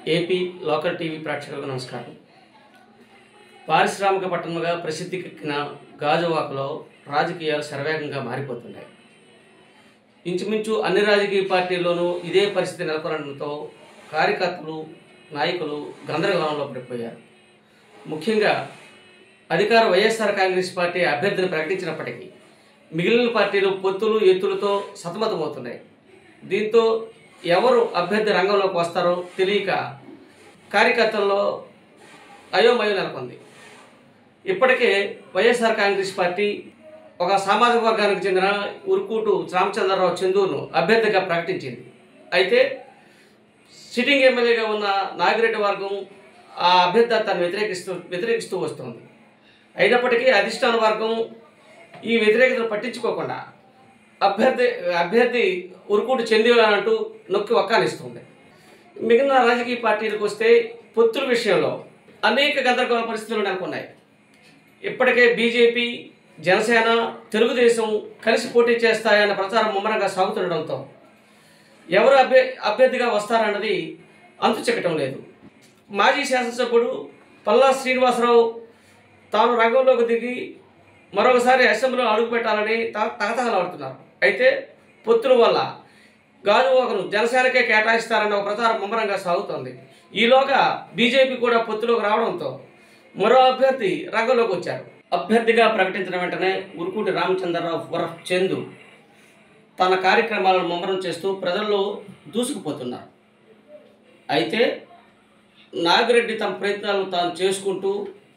AP local TV ప్రేక్షకులకు నమస్కారం పారిశ్రామిక పట్టణంగా ప్రసిద్ధికెక్కిన గాజువాకలో రాజకీయాలు శరవేగంగా మారిపోతున్నాయి ఇంచుమించు అన్ని రాజకీయ పార్టీల్లోనూ ఇదే పరిస్థితి నెలకొనడంతో కార్యకర్తలు నాయకులు గందరగోళంలో పడిపోయారు ముఖ్యంగా అధికార వైఎస్ఆర్ కాంగ్రెస్ పార్టీ అభ్యర్థిని ప్రకటించినప్పటికీ మిగిలిన పార్టీలు పొత్తులు ఎత్తులతో సతమతమవుతున్నాయి దీంతో ఎవరు అభ్యర్థి రంగంలోకి వస్తారో తెలియక కార్యకర్తల్లో అయోమయం నెలకొంది ఇప్పటికే వైఎస్ఆర్ కాంగ్రెస్ పార్టీ ఒక సామాజిక వర్గానికి చెందిన ఉరుకూటు రామచంద్రరావు చందూరును అభ్యర్థిగా ప్రకటించింది అయితే సిట్టింగ్ ఎమ్మెల్యేగా ఉన్న నాగిరెడ్డి వర్గం ఆ అభ్యర్థిత్వాన్ని వ్యతిరేకిస్తూ వ్యతిరేకిస్తూ వస్తుంది అయినప్పటికీ అధిష్టాన వర్గం ఈ వ్యతిరేకతను పట్టించుకోకుండా అభ్యర్థి అభ్యర్థి ఉరుకుడు చెందినంటూ నొక్కి ఒక్కానిస్తుంది మిగిలిన రాజకీయ పార్టీలకు వస్తే పొత్తుల విషయంలో అనేక గందరగోళ పరిస్థితులు నెలకొన్నాయి ఇప్పటికే బీజేపీ జనసేన తెలుగుదేశం కలిసి పోటీ చేస్తాయన్న ప్రచారం ముమ్మరంగా సాగుతుండడంతో ఎవరు అభ్య అభ్యర్థిగా వస్తారన్నది అంతు చెక్కటం లేదు మాజీ శాసనసభ్యుడు పల్లా శ్రీనివాసరావు తాను రంగంలోకి దిగి మరొకసారి అసెంబ్లీలో అడుగుపెట్టాలని త తహతహలాడుతున్నారు అయితే పొత్తుల వల్ల గాజువాకను జనసేనకే కేటాయిస్తారన్న ఒక ప్రచారం ముమ్మరంగా సాగుతోంది ఈలోగా బీజేపీ కూడా పొత్తులోకి రావడంతో మరో అభ్యర్థి రంగంలోకి వచ్చారు అభ్యర్థిగా ప్రకటించిన వెంటనే ఉరుకుటి రామచంద్రరావు వరఫ్ చందు తన కార్యక్రమాలను ముమ్మరం చేస్తూ ప్రజల్లో దూసుకుపోతున్నారు అయితే నాగిరెడ్డి తమ ప్రయత్నాలను తాను చేసుకుంటూ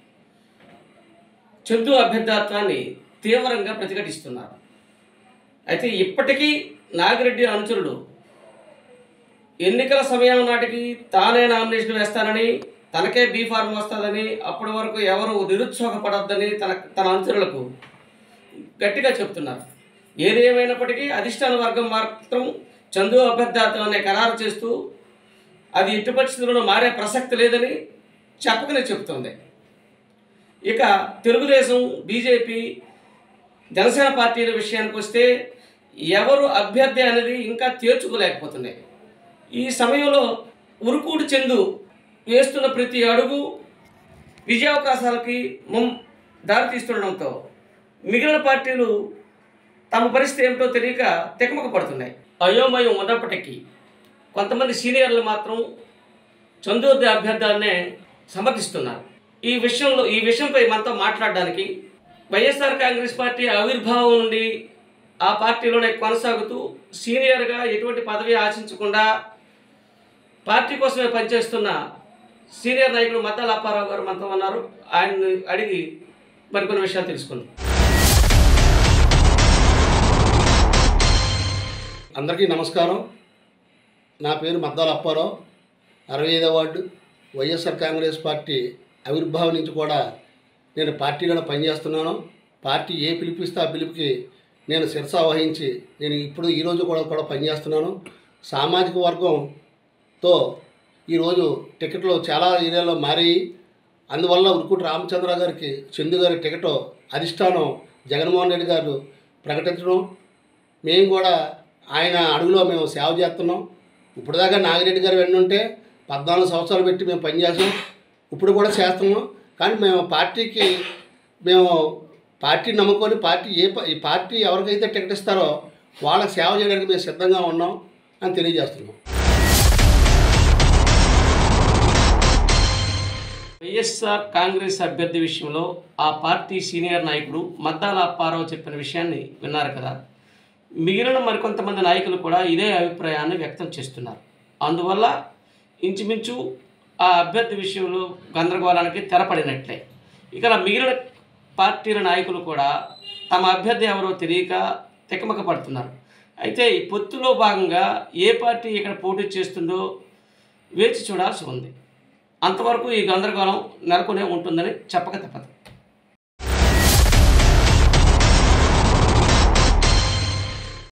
చందు అభ్యర్థాత్వాన్ని తీవ్రంగా ప్రతిఘటిస్తున్నారు అయితే ఇప్పటికీ నాగిరెడ్డి అనుచరుడు ఎన్నికల సమయం నాటికి తానే నామినేషన్ వేస్తానని తనకే బీ ఫార్మ్ వస్తుందని అప్పటి వరకు ఎవరు నిరుత్సాహపడొద్దని తన తన అనుచరులకు గట్టిగా చెప్తున్నారు ఏది ఏమైనప్పటికీ అధిష్టాన వర్గం మాత్రం చందు అభ్యర్థాత్వాన్ని ఖరారు చేస్తూ అది ఎట్టి పరిస్థితుల్లో మారే ప్రసక్తి లేదని చెప్పకనే చెప్తోంది ఇక తెలుగుదేశం బీజేపీ జనసేన పార్టీల విషయానికి వస్తే ఎవరు అభ్యర్థి అనేది ఇంకా తేల్చుకోలేకపోతున్నాయి ఈ సమయంలో ఉరుకూడు చెందు వేస్తున్న ప్రతి అడుగు విజయావకాశాలకి ముం దారితీస్తుండడంతో మిగిలిన పార్టీలు తమ పరిస్థితి ఏమిటో తెలియక తెకమక పడుతున్నాయి అయోమయం ఉన్నప్పటికీ కొంతమంది సీనియర్లు మాత్రం చందోద్య అభ్యర్థాన్నే సమర్థిస్తున్నారు ఈ విషయంలో ఈ విషయంపై మనతో మాట్లాడడానికి వైఎస్ఆర్ కాంగ్రెస్ పార్టీ ఆవిర్భావం నుండి ఆ పార్టీలోనే కొనసాగుతూ సీనియర్గా ఎటువంటి పదవి ఆశించకుండా పార్టీ కోసమే పనిచేస్తున్న సీనియర్ నాయకుడు మద్దాల అప్పారావు గారు మనతో ఉన్నారు ఆయన్ని అడిగి మరికొన్ని విషయాలు తెలుసుకుందాం అందరికీ నమస్కారం నా పేరు మద్దాల అప్పారావు అరవై ఐదవ వార్డు వైఎస్ఆర్ కాంగ్రెస్ పార్టీ ఆవిర్భావం నుంచి కూడా నేను పార్టీలో పనిచేస్తున్నాను పార్టీ ఏ పిలిపిస్తే ఆ పిలుపుకి నేను శిరస వహించి నేను ఇప్పుడు ఈరోజు కూడా కూడా పనిచేస్తున్నాను సామాజిక వర్గంతో ఈరోజు టికెట్లు చాలా ఏరియాలో మారాయి అందువల్ల ఉరుకుటి రామచంద్ర గారికి చందు గారి టికెట్ అధిష్టానం జగన్మోహన్ రెడ్డి గారు ప్రకటించడం మేము కూడా ఆయన అడుగులో మేము సేవ చేస్తున్నాం ఇప్పుడు దాకా నాగిరెడ్డి గారు వెన్నుంటే పద్నాలుగు సంవత్సరాలు పెట్టి మేము పనిచేసాం ఇప్పుడు కూడా చేస్తున్నాం కానీ మేము పార్టీకి మేము పార్టీ నమ్ముకొని పార్టీ ఏ ప- ఈ పార్టీ ఎవరికైతే టికెట్ ఇస్తారో వాళ్ళకి సేవ చేయడానికి మేము సిద్ధంగా ఉన్నాం అని తెలియజేస్తున్నాం వైఎస్ఆర్ కాంగ్రెస్ అభ్యర్థి విషయంలో ఆ పార్టీ సీనియర్ నాయకుడు మద్దాల అప్పారావు చెప్పిన విషయాన్ని విన్నారు కదా మిగిలిన మరికొంతమంది నాయకులు కూడా ఇదే అభిప్రాయాన్ని వ్యక్తం చేస్తున్నారు అందువల్ల ఇంచుమించు ఆ అభ్యర్థి విషయంలో గందరగోళానికి తెరపడినట్లే ఇక మిగిలిన పార్టీల నాయకులు కూడా తమ అభ్యర్థి ఎవరో తెలియక తికమక పడుతున్నారు అయితే ఈ పొత్తులో భాగంగా ఏ పార్టీ ఇక్కడ పోటీ చేస్తుందో వేచి చూడాల్సి ఉంది అంతవరకు ఈ గందరగోళం నెలకొనే ఉంటుందని చెప్పక తప్పదు